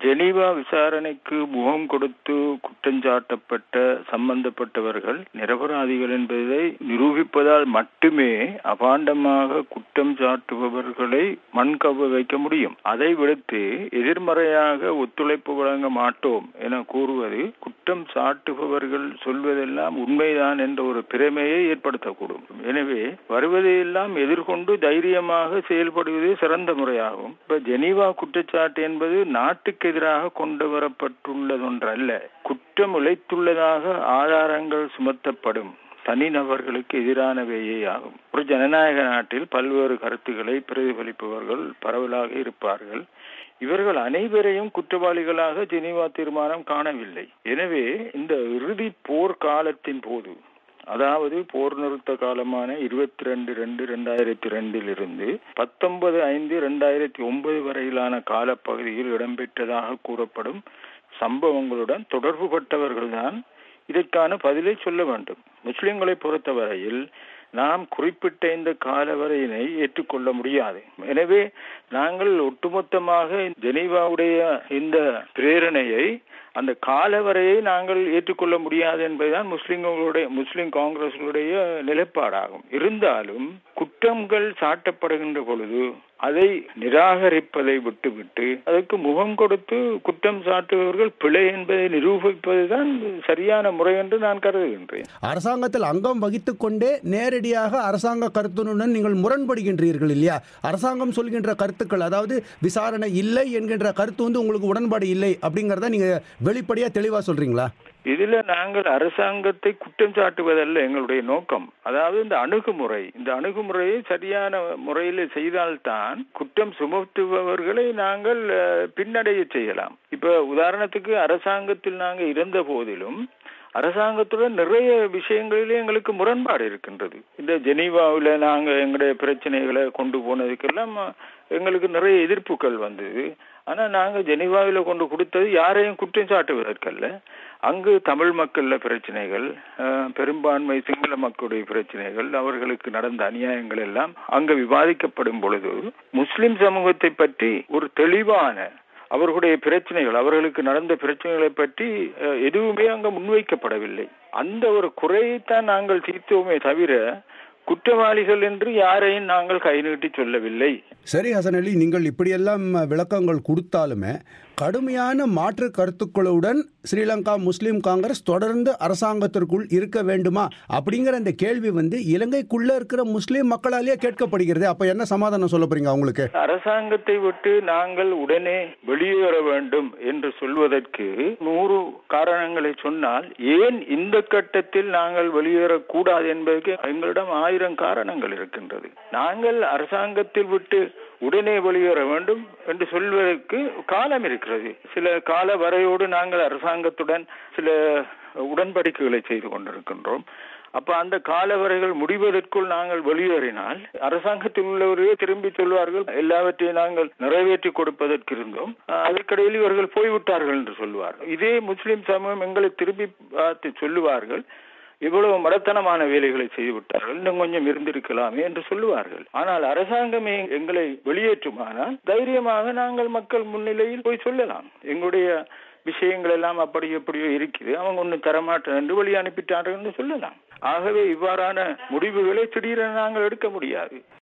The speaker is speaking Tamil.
ஜெனீவா விசாரணைக்கு முகம் கொடுத்து குற்றஞ்சாட்டப்பட்ட சம்பந்தப்பட்டவர்கள் நிரபராதிகள் என்பதை நிரூபிப்பதால் மட்டுமே அபாண்டமாக குற்றம் சாட்டுபவர்களை மண்கவ வைக்க முடியும் அதை விடுத்து எதிர்மறையாக ஒத்துழைப்பு வழங்க மாட்டோம் என கூறுவது குற்றம் சாட்டுபவர்கள் சொல்வதெல்லாம் உண்மைதான் என்ற ஒரு பிரமையை ஏற்படுத்தக்கூடும் எனவே வருவதையெல்லாம் எதிர்கொண்டு தைரியமாக செயல்படுவதே சிறந்த முறையாகும் இப்ப ஜெனீவா குற்றச்சாட்டு என்பது நாட்டுக்கு எதிராக கொண்டு வரப்பட்டுள்ளதொன்றல்ல குற்றம் இழைத்துள்ளதாக ஆதாரங்கள் சுமத்தப்படும் தனிநபர்களுக்கு எதிரானவையே ஆகும் ஒரு ஜனநாயக நாட்டில் பல்வேறு கருத்துக்களை பிரதிபலிப்பவர்கள் பரவலாக இருப்பார்கள் இவர்கள் அனைவரையும் குற்றவாளிகளாக ஜெனீவா தீர்மானம் காணவில்லை எனவே இந்த இறுதி போர் காலத்தின் போது அதாவது போர் நிறுத்த காலமான இருபத்தி ரெண்டு ரெண்டு ரெண்டாயிரத்தி ரெண்டில் இருந்து பத்தொன்பது ஐந்து ரெண்டாயிரத்தி ஒன்பது வரையிலான காலப்பகுதியில் இடம்பெற்றதாக கூறப்படும் சம்பவங்களுடன் தொடர்பு பட்டவர்கள்தான் இதற்கான பதிலை சொல்ல வேண்டும் முஸ்லிம்களை பொறுத்தவரையில் நாம் குறிப்பிட்ட இந்த காலவரையினை ஏற்றுக்கொள்ள முடியாது எனவே நாங்கள் ஒட்டுமொத்தமாக ஜெனீவாவுடைய இந்த பிரேரணையை அந்த காலவரையை நாங்கள் ஏற்றுக்கொள்ள முடியாது என்பதுதான் முஸ்லிம்களுடைய முஸ்லிம் காங்கிரஸ்களுடைய நிலைப்பாடாகும் இருந்தாலும் குற்றங்கள் சாட்டப்படுகின்ற பொழுது அதை நிராகரிப்பதை விட்டுவிட்டு அதற்கு முகம் கொடுத்து குற்றம் சாட்டுபவர்கள் பிழை என்பதை நிரூபிப்பதுதான் சரியான முறை என்று நான் கருதுகின்றேன் அரசாங்கத்தில் அங்கம் வகித்துக் கொண்டே நேரடியாக அரசாங்க கருத்துடன் நீங்கள் முரண்படுகின்றீர்கள் இல்லையா அரசாங்கம் சொல்கின்ற கருத்துக்கள் அதாவது விசாரணை இல்லை என்கின்ற கருத்து வந்து உங்களுக்கு உடன்பாடு இல்லை அப்படிங்கறத நீங்க வெளிப்படையா தெளிவா சொல்றீங்களா இதுல நாங்கள் அரசாங்கத்தை குற்றம் சாட்டுவதல்ல எங்களுடைய நோக்கம் அதாவது இந்த அணுகுமுறை இந்த அணுகுமுறையை சரியான முறையில் செய்தால்தான் குற்றம் சுமத்துபவர்களை நாங்கள் பின்னடைய செய்யலாம் இப்ப உதாரணத்துக்கு அரசாங்கத்தில் நாங்கள் இருந்த போதிலும் அரசாங்கத்துடன் நிறைய விஷயங்களிலே எங்களுக்கு முரண்பாடு இருக்கின்றது இந்த ஜெனீவாவில் நாங்கள் எங்களுடைய பிரச்சனைகளை கொண்டு போனதுக்கெல்லாம் எங்களுக்கு நிறைய எதிர்ப்புகள் வந்தது ஆனா நாங்க ஜெனீவாவில் கொண்டு கொடுத்தது யாரையும் குற்றம் சாட்டுவதற்கல்ல அங்கு தமிழ் மக்கள்ல பிரச்சனைகள் பெரும்பான்மை சிங்கள மக்களுடைய பிரச்சனைகள் அவர்களுக்கு நடந்த அநியாயங்கள் எல்லாம் அங்கு விவாதிக்கப்படும் பொழுது முஸ்லிம் சமூகத்தை பற்றி ஒரு தெளிவான அவர்களுடைய பிரச்சனைகள் அவர்களுக்கு நடந்த பிரச்சனைகளை பற்றி எதுவுமே அங்க முன்வைக்கப்படவில்லை அந்த ஒரு குறையைத்தான் நாங்கள் தீர்த்தோமே தவிர குற்றவாளிகள் என்று யாரையும் நாங்கள் கை நீட்டி சொல்லவில்லை சரி ஹசன் அலி நீங்கள் இப்படியெல்லாம் விளக்கங்கள் கொடுத்தாலுமே கடுமையான மாற்று கருத்துக்களுடன் ஸ்ரீலங்கா முஸ்லீம் காங்கிரஸ் தொடர்ந்து அரசாங்கத்திற்குள் இருக்க வேண்டுமா அப்படிங்கிற அந்த கேள்வி வந்து இலங்கைக்குள்ள இருக்கிற முஸ்லீம் மக்களாலேயே கேட்கப்படுகிறது அப்ப என்ன சமாதானம் சொல்ல போறீங்க அவங்களுக்கு அரசாங்கத்தை விட்டு நாங்கள் உடனே வெளியேற வேண்டும் என்று சொல்வதற்கு நூறு காரணங்களை சொன்னால் ஏன் இந்த கட்டத்தில் நாங்கள் வெளியேறக்கூடாது என்பதற்கு எங்களிடம் ஆயிரம் காரணங்கள் இருக்கின்றது நாங்கள் அரசாங்கத்தில் விட்டு உடனே வெளியேற வேண்டும் என்று சொல்வதற்கு காலம் இருக்கிறது சில கால வரையோடு நாங்கள் அரசாங்கத்துடன் சில உடன்படிக்கைகளை செய்து கொண்டிருக்கின்றோம் அப்ப அந்த காலவரைகள் முடிவதற்குள் நாங்கள் வெளியேறினால் அரசாங்கத்தில் உள்ளவர்களே திரும்பி சொல்வார்கள் எல்லாவற்றையும் நாங்கள் நிறைவேற்றி கொடுப்பதற்கு இருந்தோம் அதற்கிடையில் இவர்கள் போய்விட்டார்கள் என்று சொல்வார்கள் இதே முஸ்லிம் சமூகம் எங்களை திரும்பி பார்த்து சொல்லுவார்கள் இவ்வளவு மடத்தனமான வேலைகளை செய்து விட்டார்கள் இன்னும் கொஞ்சம் இருந்திருக்கலாமே என்று சொல்லுவார்கள் ஆனால் அரசாங்கமே எங்களை வெளியேற்றுமானால் தைரியமாக நாங்கள் மக்கள் முன்னிலையில் போய் சொல்லலாம் எங்களுடைய விஷயங்கள் எல்லாம் அப்படி எப்படியோ இருக்குது அவங்க ஒன்றும் தரமாட்டேன் என்று வழி அனுப்பிட்டார்கள் என்று சொல்லலாம் ஆகவே இவ்வாறான முடிவுகளை திடீரென நாங்கள் எடுக்க முடியாது